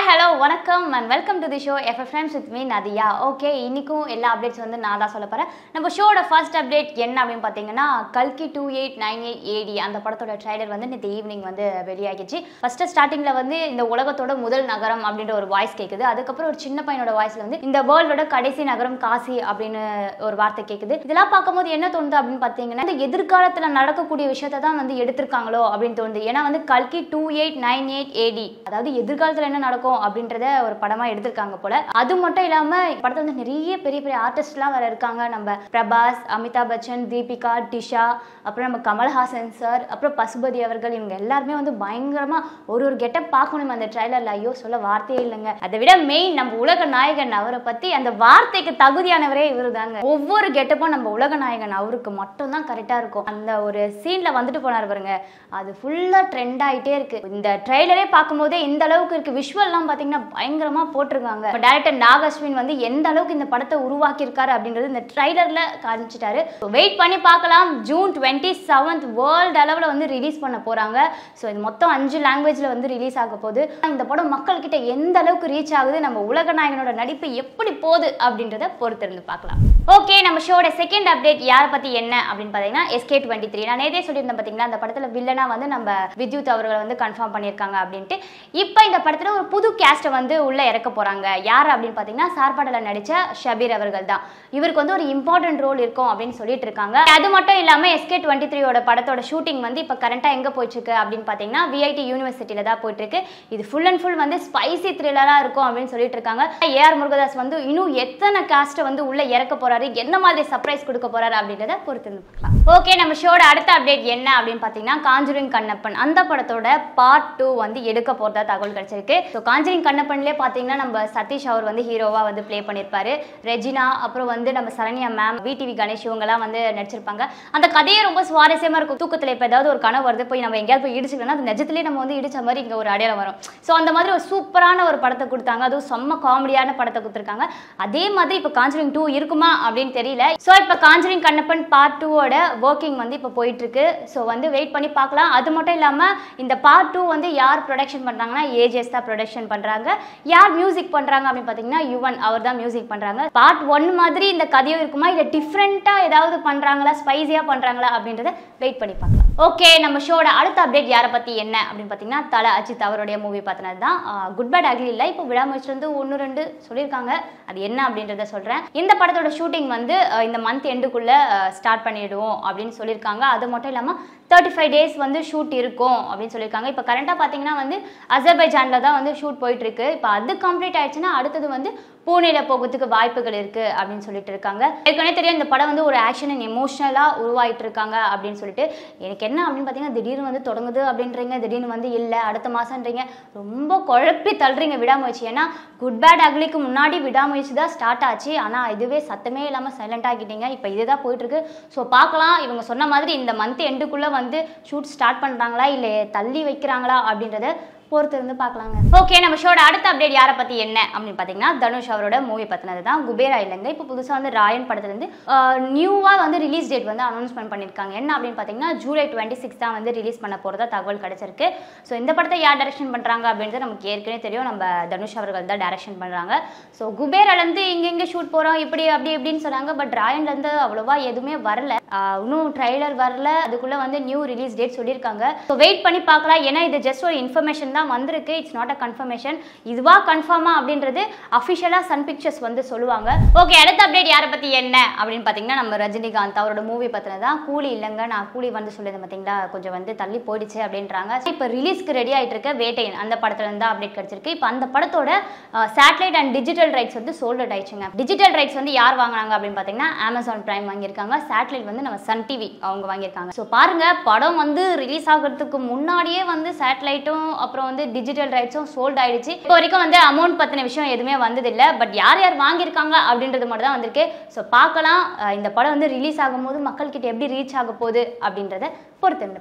hello வணக்கம் and welcome to the show of friends with me Nadhiya okay இன்னைக்கும் எல்லா updates வந்து நான் தான் சொல்ல போகிறேன் நம்ம ஷோட ஃபர்ஸ்ட் அப்டேட் என்ன அப்படின்னு பார்த்தீங்கன்னா கல்கி two eight nine eight AD அந்த படத்தோட ட்ரைலர் வந்து நேற்று ஈவினிங் வந்து வெளியாகிச்சு ஃபர்ஸ்ட் ஸ்டார்டிங்கில் வந்து இந்த உலகத்தோட முதல் நகரம் அப்படின்ற ஒரு வாய்ஸ் கேட்குது அதுக்கப்புறம் ஒரு சின்ன பையனோட வாய்ஸில் வந்து இந்த வேர்ல்டோட கடைசி நகரம் காசி அப்படின்னு ஒரு வார்த்தை கேட்குது இதெல்லாம் பார்க்கும்போது என்ன தோணுது அப்படின்னு பார்த்தீங்கன்னா இந்த எதிர்காலத்தில் நடக்கக்கூடிய விஷயத்தை தான் வந்து எடுத்திருக்காங்களோ அப்படின்னு தோணுது ஏன்னா வந்து கல்கி two eight nine eight AD அதாவது எதிர்காலத்தில் என்ன நடக்கும் அப்படின்றத ஒரு படமாக எடுத்திருக்காங்க போல அது மட்டும் இல்லாமல் படத்தில் வந்து நிறைய பெரிய பெரிய ஆர்டிஸ்ட்லாம் வேற இருக்காங்க நம்ம பிரபாஸ் அமிதாப் பச்சன் தீபிகா டிஷா அப்புறம் நம்ம கமல்ஹாசன் சார் அப்புறம் பசுபதி அவர்கள் இவங்க எல்லாருமே வந்து பயங்கரமா ஒரு ஒரு கெட்டப் பார்க்கணும் அந்த ட்ரைலர்ல ஐயோ சொல்ல வார்த்தையே இல்லைங்க அதை விட மெயின் நம்ம உலக நாயகன் அவரை பத்தி அந்த வார்த்தைக்கு தகுதியானவரே இவரு தாங்க ஒவ்வொரு கெட்டப்பும் நம்ம உலக நாயகன் அவருக்கு மட்டும் தான் கரெக்டா இருக்கும் அந்த ஒரு சீன்ல வந்துட்டு போனார் பாருங்க அது ஃபுல்லா ட்ரெண்ட் ஆயிட்டே இருக்கு இந்த ட்ரெய்லரே பார்க்கும்போதே இந்த அளவுக்கு இருக்கு விஷுவல்லாம் பாத்தீங்கன்னா பயங்கரமா போட்டிருக்காங்க டேரக்டர் நாகஸ்வின் வந்து எந்த அளவுக்கு இந்த படத்தை உருவாக்கி இருக்காரு அப்படின்றது இந்த ட்ரைலர்ல காமிச்சிட்டாரு வெயிட் பண்ணி பார்க்கலாம் ஜூன் டுவெண்ட்டி செவன்த் வேர்ல்டு அளவில் வந்து ரிலீஸ் பண்ண போறாங்க ஸோ இது மொத்தம் அஞ்சு லாங்குவேஜ்ல வந்து ரிலீஸ் ஆக போகுது இந்த படம் மக்கள் கிட்ட எந்த அளவுக்கு ரீச் ஆகுது நம்ம உலக நாயகனோட நடிப்பு எப்படி போகுது அப்படின்றத பொறுத்திருந்து பார்க்கலாம் ஓகே நம்ம ஷோட செகண்ட் அப்டேட் யாரை பத்தி என்ன அப்படின்னு பார்த்தீங்கன்னா எஸ்கே டுவெண்ட்டி த்ரீ நான் நேதே சொல்லியிருந்தேன் பார்த்தீங்களா அந்த படத்தில் வில்லனா வந்து நம்ம வித்யுத் அவர்களை வந்து கன்ஃபார்ம் பண்ணியிருக்காங்க அப்படின்ட்டு இப்போ இந்த படத்தில் ஒரு புது கேஸ்ட்டை வந்து உள்ள இறக்க போறாங்க யார் அப்படின்னு பார்த்தீங்கன்னா சார்பாடல நடிச்ச ஷபீர் அவர்கள் தான் இவருக்கு வந்து ஒரு இம்பார்ட்டன்ட் ரோல் இருக்கும் அப்படின்னு சொல்லிட்டு இருக்காங்க அது மட்டும் இல்லாமல் எஸ்கே டுவெண்ட்டி த்ரீயோட படத்தோட ஷூட்டிங் வந்து இப்போ கரண்டாக எங்கே போயிட்டு இருக்கு அப்படின்னு பார்த்தீங்கன்னா விஐடி யூனிவர்சிட்டியில தான் போயிட்டு இருக்கு இது ஃபுல் அண்ட் ஃபுல் வந்து ஸ்பைசி த்ரில்லராக இருக்கும் அப்படின்னு சொல்லிட்டு இருக்காங்க ஏஆர் முருகதாஸ் வந்து இன்னும் எத்தனை காஸ்ட்டை வந்து உள்ள இறக்க போறாரு என்ன மாதிரி சர்ப்ரைஸ் கொடுக்க போறாரு அப்படின்றத பொறுத்து இருந்து பார்க்கலாம் ஓகே நம்ம ஷோட அடுத்த அப்டேட் என்ன அப்படின்னு பார்த்தீங்கன்னா காஞ்சுரிங் கண்ணப்பன் அந்த படத்தோட பார்ட் டூ வந்து எடுக்க போறதா தகவல் கிடைச்சிருக்கு ஸோ காஞ்சுரிங் கண்ணப்பன்லேயே பார்த்தீங்கன்னா நம்ம சதீஷ் அவர் வந்து ஹீரோவா வந்து ப்ளே பண்ணியிருப்பாரு ரெஜினா அப்புறம் வந்து நம்ம சரண்யா மேம் விடிவி கணேஷ் இவங்கெல்லாம் வந்து நடிச்சிருப்பாங்க அந்த கதையே ரொம்ப சுவாரஸ்யமா இருக்கும் தூக்கத்தில் இப்போ ஏதாவது ஒரு கனவு வருது போய் நம்ம எங்கேயாவது போய் இடிச்சுக்கலன்னா அது நிஜத்துலேயே நம்ம வந்து இடிச்ச மாதிரி இங்கே ஒரு அடையாளம் வரும் ஸோ அந்த மாதிரி ஒரு சூப்பரான ஒரு படத்தை கொடுத்தாங்க அதுவும் செம்ம காமெடியான படத்தை கொடுத்துருக்காங்க அதே மாதிரி இப்போ காஞ்சரிங் டூ இருக்குமா அப்படின்னு தெரியல ஸோ இப்போ காஞ்சரிங் கண்ணப்பன் பார்ட் டூவோட ஒர்க்கிங் வந்து இப்போ போயிட்டு இருக்கு ஸோ வந்து வெயிட் பண்ணி பார்க்கலாம் அது மட்டும் இல்லாமல் இந்த பார்ட் டூ வந்து யார் ப்ரொடக்ஷன் பண்ணுறாங்கன்னா ஏஜேஸ் தான் ப்ரொடக்ஷன் பண்ணுறாங்க யார் மியூசிக் பண்ணுறாங்க அப்படின்னு பார்த்தீங்கன்னா யுவன் அவர் தான் மியூசிக் பண்ணுறாங்க பார்ட் ஒன் மாதிரி இந்த கதையும் இருக்குமா இல்லை டிஃப்ரெண்ட்டாக ஏதாவது பண்ணுறாங்களா ஸ்பைஸியாக பண்ணுறாங்களா அப்படின்றத வெயிட் பண்ணி பார்க்கலாம் ஓகே நம்ம ஷோட அடுத்த அப்டேட் யாரை பற்றி என்ன அப்படின்னு பார்த்தீங்கன்னா தல அஜித் அவருடைய மூவி பார்த்தினது தான் குட் பேட் அக்லி இல்லை இப்போ விடாமுயற்சி வந்து ஒன்று ரெண்டு சொல்லியிருக்காங்க அது என்ன அப்படின்றத சொல்கிறேன் இந்த படத்தோட ஷூட்டிங் வந்து அஹ், இந்த மந்த் எண்டுக்குள்ளே ஸ்டார்ட் பண்ணிடுவோம் அப்படின்னு சொல்லியிருக்காங்க அது மட்டும் இல்லாமல் தேர்ட்டி ஃபைவ் டேஸ் வந்து ஷூட் இருக்கும் அப்படின்னு சொல்லியிருக்காங்க இப்போ கரண்ட்டாக பார்த்தீங்கன்னா வந்து அசர்பைஜானில் தான் வந்து ஷூட் போயிட்டு இருக்கு இப்போ அது கம்ப்ளீட் ஆயிடுச்சுன்னா அடுத்தது வந்து பூனேல போகிறதுக்கு வாய்ப்புகள் இருக்கு அப்படின்னு சொல்லிட்டு இருக்காங்க ஏற்கனவே தெரியும் இந்த படம் வந்து ஒரு ஆக்ஷன் அண்ட் எமோஷனலாக உருவாயிட்டு இருக்காங்க அப்படின்னு சொல்லிட்டு எனக்கு என்ன அப்படின்னு பார்த்தீங்கன்னா திடீர்னு வந்து தொடங்குது அப்படின்றீங்க திடீர்னு வந்து இல்லை அடுத்த மாதம்ன்றீங்க ரொம்ப குழப்பி தள்ளுறீங்க விடாமுயற்சி ஏன்னா குட் பேட் அக்லிக்கு முன்னாடி விடாமுயற்சி தான் ஸ்டார்ட் ஆச்சு ஆனால் இதுவே சத்தமே இல்லாமல் சைலண்ட் ஆகிட்டீங்க இப்போ இதுதான் போயிட்டு இருக்கு ஸோ பார்க்கலாம் இவங்க சொன்ன மாதிரி இந்த மந்த் எண்டுக்குள்ளே வந்து ஷூட் ஸ்டார்ட் பண்ணுறாங்களா இல்லை தள்ளி வைக்கிறாங்களா அப்படின்றத பொறுத்து இருந்து பார்க்கலாங்க ஓகே நம்ம ஷோட அடுத்த அப்டேட் யாரை பற்றி என்ன அப்படின்னு பார்த்தீங்கன்னா தனுஷ் அவரோட மூவி பற்றினது தான் குபேரா இல்லைங்க இப்போ புதுசாக வந்து ராயன் படத்துலேருந்து நியூவாக வந்து ரிலீஸ் டேட் வந்து அனௌன்ஸ்மெண்ட் பண்ணியிருக்காங்க என்ன அப்படின்னு பார்த்தீங்கன்னா ஜூலை டுவெண்ட்டி சிக்ஸ் தான் வந்து ரிலீஸ் பண்ண போகிறதா தகவல் கிடைச்சிருக்கு ஸோ இந்த படத்தை யார் டைரக்ஷன் பண்ணுறாங்க அப்படின்றது நமக்கு ஏற்கனவே தெரியும் நம்ம தனுஷ் அவர்கள் தான் டைரக்ஷன் பண்ணுறாங்க ஸோ குபேராலேருந்து இங்கெங்கே ஷூட் போகிறோம் இப்படி அப்படி இப்படின்னு சொன்னாங்க பட் ராயன்லேருந்து அவ்வளோவா எதுவுமே வரல ஆஹ் இன்னும் ட்ரைலர் வரல அதுக்குள்ளே வந்து நியூ ரிலீஸ் டேட் சொல்லியிருக்காங்க ஸோ வெயிட் பண்ணி பார்க்கலாம் ஏன்னா இது ஜஸ்ட் ஒரு இன்ஃபர்மேஷன் தான் வந்திருக்கு இட்ஸ் நாட் அ கன்ஃபர்மேஷன் இதுவா கன்ஃபார்மா அப்படின்றது அஃபிஷியலாக சன் பிக்சர்ஸ் வந்து சொல்லுவாங்க ஓகே அடுத்த அப்டேட் யாரை பற்றி என்ன அப்படின்னு பார்த்தீங்கன்னா நம்ம ரஜினிகாந்த் அவரோட மூவி பற்றினது தான் கூலி இல்லைங்க நான் கூலி வந்து சொல்லியிருந்தேன் பார்த்தீங்களா கொஞ்சம் வந்து தள்ளி போயிடுச்சு அப்படின்றாங்க இப்போ ரிலீஸ்க்கு ரெடி ஆகிட்டு இருக்க வேட்டையன் அந்த படத்துல இருந்து அப்டேட் கிடைச்சிருக்கு இப்போ அந்த படத்தோட சேட்டலைட் அண்ட் டிஜிட்டல் ரைட்ஸ் வந்து சோல்ட் அவுட் ஆயிடுச்சுங்க டிஜிட்டல் ரைட்ஸ் வந்து யார் வாங்குனாங்க அப்படின்னு பார்த்தீங்கன்னா அமேசான் பிரைம் வாங்கியிருக்காங்க சேட்டலைட் வந்து நம்ம சன் டிவி அவங்க வாங்கியிருக்காங்க ஸோ பாருங்க படம் வந்து ரிலீஸ் ஆகிறதுக்கு முன்னாடியே வந்து சேட்டலைட்டும் அப்புறம் வந்து டிஜிட்டல் ரைட்ஸும் சோல்ட் ஆயிடுச்சு இப்போ வரைக்கும் வந்து அமௌண்ட் பற்றின விஷயம் எதுவுமே வந்ததில்லை பட் யார் யார் வாங்கியிருக்காங்க அப்படின்றது மட்டும் தான் வந்திருக்கு ஸோ பார்க்கலாம் அஹ் இந்த படம் வந்து ரிலீஸ் ஆகும்போது மக்கள்கிட்ட எப்படி ரீச் ஆக போகுது அப்படின்றத பொறுத்திருந்து பார்க்கலாம்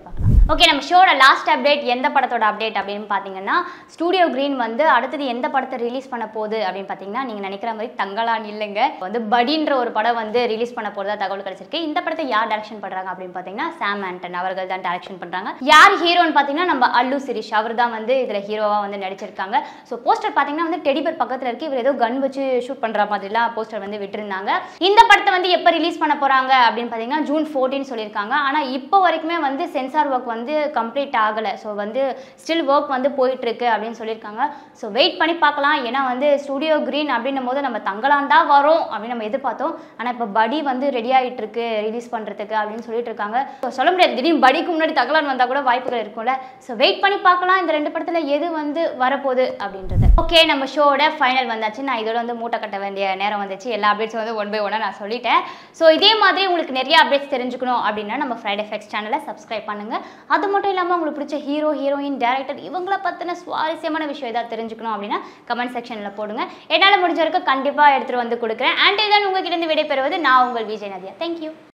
ஓகே நம்ம ஷோட லாஸ்ட் அப்டேட் எந்த படத்தோட அப்டேட் அப்படின்னு பார்த்தீங்கன்னா ஸ்டூடியோ கிரீன் வந்து அடுத்தது எந்த படத்தை ரிலீஸ் பண்ண போகுது அப்படின்னு பார்த்தீங்கன்னா நீங்கள் நினைக்கிற மாதிரி தங்கலான் இல்லைங்க வந்து படின்ற ஒரு படம் வந்து ரிலீஸ் பண்ண போகிறதா தகவல் கிடைச்சிருக்கு இந்த படத்தை யார் டைரக்ஷன் பண்ணுறாங்க அப்படின்னு பார்த்தீங்கன்னா சாம் ஆண்டன் அவர்கள் தான் டைரக்ஷன் பண்ணுறாங்க யார் ஹீரோன்னு பார்த்தீங்கன்னா நம்ம அல்லு சிரிஷ் அவர் தான் வந்து இதில் ஹீரோவாக வந்து நடிச்சிருக்காங்க ஸோ போஸ்டர் பார்த்தீங்கன்னா வந்து டெடிபர் பக்கத்தில் இருக்கு இவர் ஏதோ கன் வச்சு ஷூட் பண்ணுற மாதிரிலாம் போஸ்டர் வந்து விட்டுருந்தாங்க இந்த படத்தை வந்து எப்போ ரிலீஸ் பண்ண போகிறாங்க அப்படின்னு பார்த்தீங்கன்னா ஜூன் ஃபோர்டீன் சொல்லியிருக்காங்க ஆனால் இப்போ வரைக்குமே வந்து சென்சார் ஒர்க் வந்து கம்ப்ளீட் ஆகலை ஸோ வந்து ஸ்டில் ஒர்க் வந்து போயிட்டு இருக்கு அப்படின்னு சொல்லியிருக்காங்க ஸோ வெயிட் பண்ணி பார்க்கலாம் ஏன்னா வந்து ஸ்டுடியோ கிரீன் அப்படின்னும் போது நம்ம தங்கலான் தான் வரும் அப்படின்னு நம்ம எதிர்பார்த்தோம் ஆனால் இப்போ படி வந்து ரெடி ஆகிட்டு இருக்கு ரிலீஸ் பண்ணுறதுக்கு அப்படின்னு சொல்லிட்டு இருக்காங்க ஸோ சொல்ல முடியாது திடீர்னு படிக்கு முன்னாடி தங்கலான் வந்தால் கூட வாய்ப்புகள் இருக்கும்ல ஸோ வெயிட் பண்ணி பார்க்கலாம் இந்த ரெண்டு படத்தில் எது வந்து வரப்போகுது அப்படின்றது ஓகே நம்ம ஷோட ஃபைனல் வந்தாச்சு நான் இதோட வந்து மூட்டை கட்ட வேண்டிய நேரம் வந்துச்சு எல்லா அப்டேட்ஸும் வந்து ஒன் பை ஒன்னாக நான் சொல்லிட்டேன் ஸோ இதே மாதிரி உங்களுக்கு நிறைய அப்டேட்ஸ் தெரிஞ்சுக்கணும் அப்படின்னா நம்ம ஃப்ரைடே ஃபெக்ஸ் சேனலை சப்ஸ்கிரைப் பண்ணுங்க அது மட்டும் இல்லாமல் உங்களுக்கு பிடிச்ச ஹீரோ ஹீரோயின் டேரக்டர் இவங்கள பற்றின சுவாரஸ்யமான விஷயம் ஏதாவது தெரிஞ்சுக்கணும் அப்படின்னா கமெண்ட் செக்ஷனில் போடுங்க என்னால் முடிஞ்ச வரைக்கும் கண்டிப்பாக எடுத்துகிட்டு வந்து கொடுக்குறேன் அண்ட் இதான் உங்ககிட்ட இருந்து விடைபெறுவது நான் உங்கள் விஜய் நதியா தேங்க்யூ